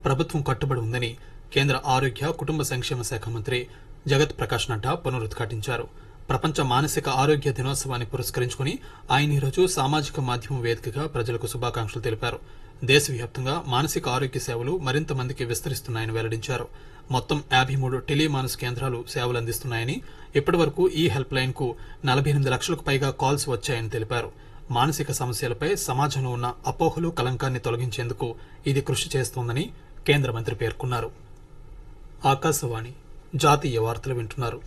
ప్రభుత్వం కట్టుబడి ఉందని కేంద్ర ఆరోగ్య కుటుంబ సంక్షేమ శాఖ మంత్రి జగత్ ప్రకాష్ నడ్డా పునరుద్ఘాటించారు ప్రపంచ మానసిక ఆరోగ్య దినోత్సవాన్ని పురస్కరించుకుని ఆయన ఈరోజు సామాజిక మాధ్యమం వేదికగా ప్రజలకు శుభాకాంక్షలు తెలిపారు దేశవ్యాప్తంగా మానసిక ఆరోగ్య సేవలు మరింత మందికి విస్తరిస్తున్నాయని వెల్లడించారు మొత్తం యాభై మూడు టెలిమానస్ కేంద్రాలు సేవలు అందిస్తున్నాయని ఇప్పటి వరకు ఈ హెల్ప్ లైన్ కు నలభై ఎనిమిది లక్షలకు పైగా కాల్స్ వచ్చాయని తెలిపారు మానసిక సమస్యలపై సమాజంలో ఉన్న అపోహలు కలంకాన్ని తొలగించేందుకు ఇది కృషి చేస్తోందని కేంద్ర మంత్రి పేర్కొన్నారు ఆకాశవాణి జాతీయ వార్తలు వింటున్నారు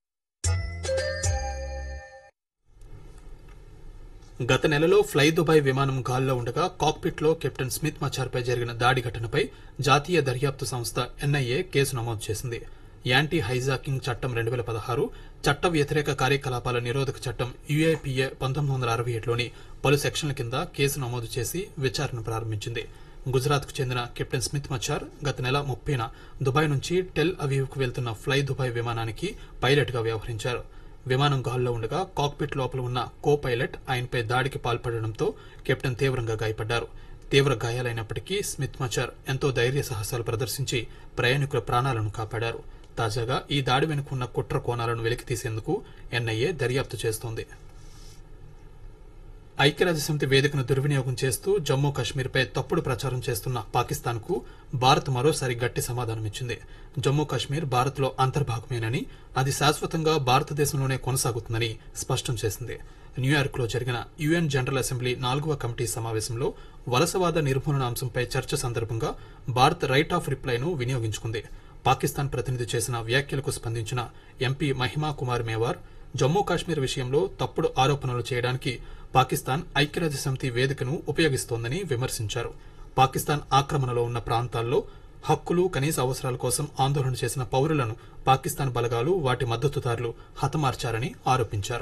గత నెలలో ఫ్లై దుబాయ్ విమానం గాల్లో ఉండగా కాక్పిట్ లో కెప్టెన్ స్మిత్ మచార్పై జరిగిన దాడి ఘటనపై జాతీయ దర్యాప్తు సంస్థ ఎన్ఐఏ కేసు నమోదు చేసింది యాంటీ హైజాకింగ్ చట్టం రెండు వేల పదహారు చట్ట వ్యతిరేక కార్యకలాపాల నిరోధక చట్టం యుఏపిఏ పంతొమ్మిది వందల అరవై ఏడులోని పలు సెక్షన్ల కింద కేసు నమోదు చేసి విచారణ ప్రారంభించింది గుజరాత్ కు చెందిన కెప్టెన్ స్మిత్ మచార్ గత నెల ముప్పైన దుబాయ్ నుంచి టెల్ అవీవ్ కు వెళ్తున్న ఫ్లై దుబాయ్ విమానానికి పైలట్ గా వ్యవహరించారు విమానం గాల్లో ఉండగా కాక్పిట్ లోపల ఉన్న కో పైలట్ ఆయనపై దాడికి పాల్పడడంతో కెప్టెన్ తీవ్రంగా గాయపడ్డారు తీవ్ర గాయాలైనప్పటికీ స్మిత్ మచార్ ఎంతో ధైర్య సాహసాలు ప్రదర్శించి ప్రయాణికుల ప్రాణాలను కాపాడారు తాజాగా ఈ దాడి వెనుకున్న కుట్ర కోణాలను వెలికితీసేందుకు ఎన్ఐఏ దర్యాప్తు చేస్తోంది ఐక్యరాజ్యసమితి వేదికను దుర్వినియోగం చేస్తూ జమ్మూ కాశ్మీర్పై తప్పుడు ప్రచారం చేస్తున్న పాకిస్తాన్ కు భారత్ మరోసారి గట్టి సమాధానమిచ్చింది జమ్మూ కాశ్మీర్ భారత్ లో అంతర్భాగమేనని అది శాశ్వతంగా భారతదేశంలోనే కొనసాగుతుందని స్పష్టం చేసింది న్యూయార్క్ లో జరిగిన యుఎన్ జనరల్ అసెంబ్లీ నాలుగవ కమిటీ సమావేశంలో వలసవాద నిర్మూలన అంశంపై చర్చ సందర్భంగా భారత్ రైట్ ఆఫ్ రిప్లైను వినియోగించుకుంది పాకిస్తాన్ ప్రతినిధి చేసిన వ్యాఖ్యలకు స్పందించిన ఎంపీ మహిమా కుమార్ మేవార్ జమ్మూ కాశ్మీర్ విషయంలో తప్పుడు ఆరోపణలు చేయడానికి పాకిస్తాన్ ఐక్యరాజ్య సమితి వేదికను ఉపయోగిస్తోందని విమర్శించారు పాకిస్తాన్ ఆక్రమణలో ఉన్న ప్రాంతాల్లో హక్కులు కనీస అవసరాల కోసం ఆందోళన చేసిన పౌరులను పాకిస్తాన్ బలగాలు వాటి మద్దతుదారులు హతమార్చారని ఆరోపించారు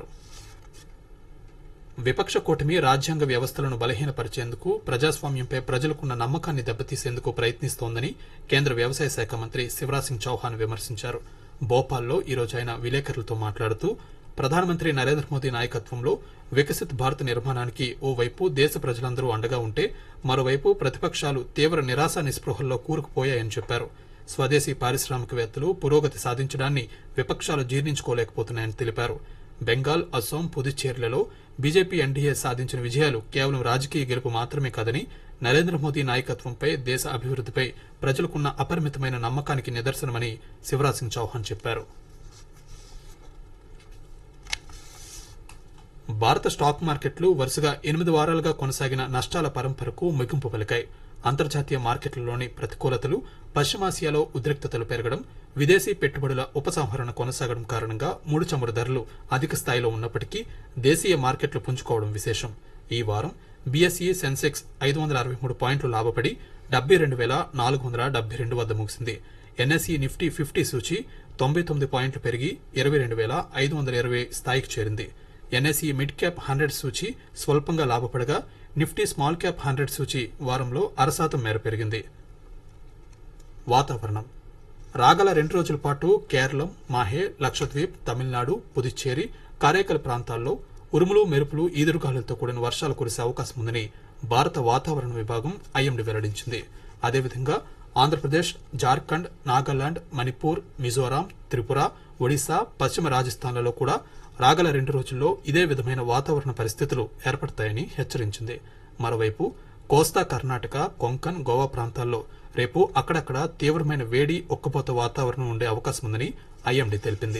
విపక్ష కూటమి రాజ్యాంగ వ్యవస్థలను బలహీనపరిచేందుకు ప్రజాస్వామ్యంపై ప్రజలకున్న నమ్మకాన్ని దెబ్బతీసేందుకు ప్రయత్నిస్తోందని కేంద్ర వ్యవసాయ శాఖ మంత్రి శివరాజ్ సింగ్ చౌహాన్ విమర్శించారు భోపాల్లో ఈరోజు ఆయన విలేకరులతో మాట్లాడుతూ ప్రధానమంత్రి నరేంద్ర మోదీ నాయకత్వంలో వికసిత్ భారత్ నిర్మాణానికి ఓవైపు దేశ ప్రజలందరూ అండగా ఉంటే మరోవైపు ప్రతిపక్షాలు తీవ్ర నిరాశ నిస్పృహల్లో కూరుకుపోయాయని చెప్పారు స్వదేశీ పారిశ్రామికవేత్తలు పురోగతి సాధించడాన్ని విపక్షాలు జీర్ణించుకోలేకపోతున్నాయని తెలిపారు బెంగాల్ అస్సాం పుదుచ్చేరిలలో బీజేపీ ఎన్డీఏ సాధించిన విజయాలు కేవలం రాజకీయ గెలుపు మాత్రమే కాదని నరేంద్ర మోదీ నాయకత్వంపై దేశ అభివృద్దిపై ప్రజలకున్న అపరిమితమైన నమ్మకానికి నిదర్శనమని శివరాజ్ సింగ్ చౌహాన్ చెప్పారు భారత స్టాక్ మార్కెట్లు వరుసగా ఎనిమిది వారాలుగా కొనసాగిన నష్టాల పరంపరకు ముగింపు పలికాయి అంతర్జాతీయ మార్కెట్లలోని ప్రతికూలతలు పశ్చిమాసియాలో ఉద్రిక్తతలు పెరగడం విదేశీ పెట్టుబడుల ఉపసంహరణ కొనసాగడం కారణంగా ముడి చమురు ధరలు అధిక స్థాయిలో ఉన్నప్పటికీ దేశీయ మార్కెట్లు పుంజుకోవడం విశేషం ఈ వారం బీఎస్ఈ సెన్సెక్స్ ఐదు వందల అరవై మూడు పాయింట్లు లాభపడి డెబ్బై రెండు వేల నాలుగు వందల డెబ్బై రెండు వద్ద ముగిసింది ఎన్ఎస్ఈ నిఫ్టీ ఫిఫ్టీ సూచి తొంభై తొమ్మిది పాయింట్లు పెరిగి ఇరవై రెండు వేల ఐదు వందల ఇరవై స్థాయికి చేరింది ఎన్ఎస్ఈ మిడ్ క్యాప్ హండ్రెడ్ సూచి స్వల్పంగా లాభపడగా నిఫ్టీ స్మాల్ క్యాప్ హండ్రెడ్ సూచి వారంలో అరశాతం మేర పెరిగింది వాతావరణం రాగల రెండు రోజుల పాటు కేరళం మాహే లక్షద్వీప్ తమిళనాడు పుదుచ్చేరి కారైకల్ ప్రాంతాల్లో ఉరుములు మెరుపులు ఈదురుగాలులతో కూడిన వర్షాలు కురిసే అవకాశం ఉందని భారత వాతావరణ విభాగం ఐఎండీ వెల్లడించింది అదేవిధంగా ఆంధ్రప్రదేశ్ జార్ఖండ్ నాగాలాండ్ మణిపూర్ మిజోరాం త్రిపుర ఒడిశా పశ్చిమ రాజస్థాన్లలో కూడా రాగల రెండు రోజుల్లో ఇదే విధమైన వాతావరణ పరిస్థితులు ఏర్పడతాయని హెచ్చరించింది మరోవైపు కోస్తా కర్ణాటక కొంకన్ గోవా ప్రాంతాల్లో రేపు అక్కడక్కడ తీవ్రమైన వేడి ఒక్కపోత వాతావరణం ఉండే అవకాశం ఉందని ఐఎండీ తెలిపింది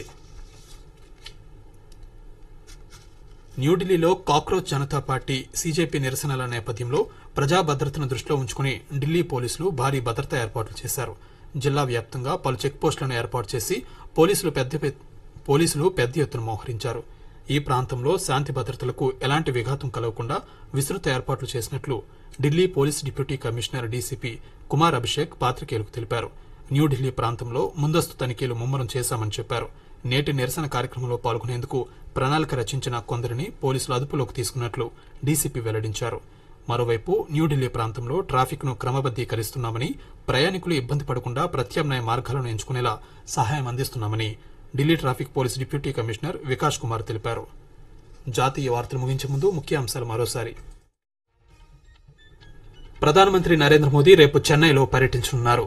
న్యూఢిల్లీలో కాక్రోచ్ జనతా పార్టీ సీజేపీ నిరసనల నేపథ్యంలో ప్రజా భద్రతను దృష్టిలో ఉంచుకుని ఢిల్లీ పోలీసులు భారీ భద్రతా ఏర్పాట్లు చేశారు జిల్లా వ్యాప్తంగా పలు చెక్ పోస్టులను ఏర్పాటు చేసి పోలీసులు పెద్ద పోలీసులు పెద్ద ఎత్తున మోహరించారు ఈ ప్రాంతంలో శాంతి భద్రతలకు ఎలాంటి విఘాతం కలగకుండా విస్తృత ఏర్పాట్లు చేసినట్లు Delhi police deputy commissioner DCP Kumar Abhishek పాత్రికేయులకు తెలిపారు న్యూఢిల్లీ ప్రాంతంలో ముందస్తు తనిఖీలు ముమ్మరం చేశామని చెప్పారు నేటి నిరసన కార్యక్రమంలో పాల్గొనేందుకు ప్రణాళిక రచించిన కొందరిని పోలీసులు అదుపులోకి తీసుకున్నట్లు డీసీపీ వెల్లడించారు మరోవైపు న్యూఢిల్లీ ప్రాంతంలో ట్రాఫిక్ ను క్రమబద్దీకరిస్తున్నామని ప్రయాణికులు ఇబ్బంది పడకుండా ప్రత్యామ్నాయ మార్గాలను ఎంచుకునేలా సహాయం అందిస్తున్నామని Delhi traffic police deputy commissioner Vikas Kumar తెలిపారు జాతీయ వార్తలు ముగించే ముందు ముఖ్య అంశాలు మరోసారి ప్రధానమంత్రి నరేంద్ర మోదీ రేపు చెన్నైలో పర్యటించనున్నారు